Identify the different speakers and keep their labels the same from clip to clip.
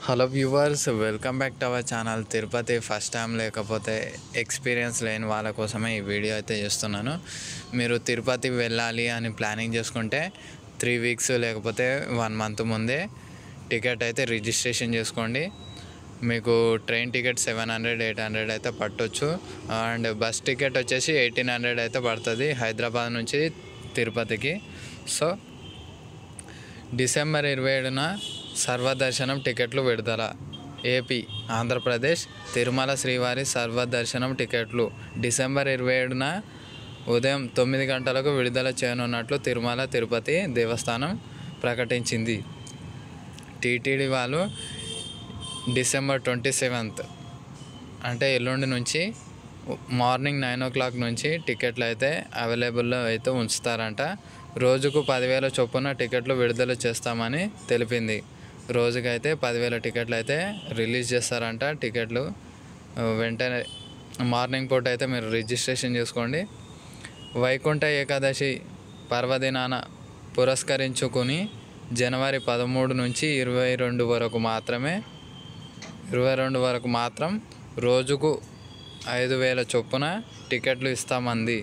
Speaker 1: hello viewers welcome back to our channel Tirupati first time లేకపోతే experience లేని వాళ్ళ కోసమే ఈ వీడియో అయితే చేస్తున్నాను మీరు తిరుపతి వెళ్ళాలి అని ప్లానింగ్ చేసుకుంటే త్రీ వీక్స్ లేకపోతే వన్ మంత్ ముందే టికెట్ అయితే రిజిస్ట్రేషన్ చేసుకోండి మీకు train ticket seven hundred eight hundred అయితే పట్టొచ్చు అండ్ బస్ టికెట్ వచ్చేసి ఎయిటీన్ హండ్రెడ్ అయితే పడుతుంది హైదరాబాద్ నుంచి తిరుపతికి సో డిసెంబర్ ఇరవై ఏడున సర్వదర్శనం టికెట్లు విడుదల ఏపీ ఆంధ్రప్రదేశ్ తిరుమల శ్రీవారి సర్వదర్శనం టికెట్లు డిసెంబర్ ఇరవై ఏడున ఉదయం తొమ్మిది గంటలకు విడుదల చేయనున్నట్లు తిరుమల తిరుపతి దేవస్థానం ప్రకటించింది టీటీడీ వాళ్ళు డిసెంబర్ ట్వంటీ సెవెంత్ అంటే ఎల్లుండి నుంచి మార్నింగ్ నైన్ ఓ క్లాక్ నుంచి టికెట్లు అయితే అవైలబుల్లో అయితే ఉంచుతారంట రోజుకు పదివేల చొప్పున టికెట్లు విడుదల చేస్తామని తెలిపింది రోజుకైతే పదివేల టికెట్లు అయితే రిలీజ్ చేస్తారంట టికెట్లు ఆ, వెంటనే మార్నింగ్ పూట అయితే మీరు రిజిస్ట్రేషన్ చేసుకోండి వైకుంఠ ఏకాదశి పర్వదినాన పురస్కరించుకుని జనవరి పదమూడు నుంచి ఇరవై రెండు వరకు మాత్రమే ఇరవై రెండు వరకు మాత్రం రోజుకు ఐదు వేల చొప్పున టికెట్లు ఇస్తామంది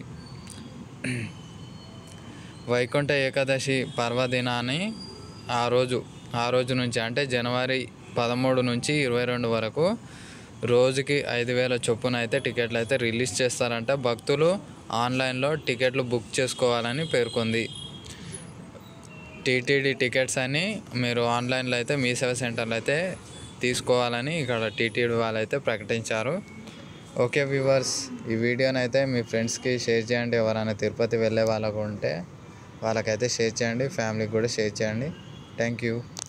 Speaker 1: వైకుంఠ ఏకాదశి పర్వదినాన్ని ఆ రోజు ఆ రోజు నుంచి అంటే జనవరి పదమూడు నుంచి ఇరవై రెండు వరకు రోజుకి ఐదు వేల చొప్పున అయితే టికెట్లు అయితే రిలీజ్ చేస్తారంట భక్తులు ఆన్లైన్లో టికెట్లు బుక్ చేసుకోవాలని పేర్కొంది టీటీడీ టికెట్స్ అని మీరు ఆన్లైన్లో అయితే మీ సేవ సెంటర్లో అయితే తీసుకోవాలని ఇక్కడ టీటీడీ వాళ్ళు అయితే ప్రకటించారు ఓకే వ్యూవర్స్ ఈ వీడియోని అయితే మీ ఫ్రెండ్స్కి షేర్ చేయండి ఎవరైనా తిరుపతి వెళ్ళే వాళ్ళకు ఉంటే వాళ్ళకైతే షేర్ చేయండి ఫ్యామిలీకి కూడా షేర్ చేయండి థ్యాంక్ యూ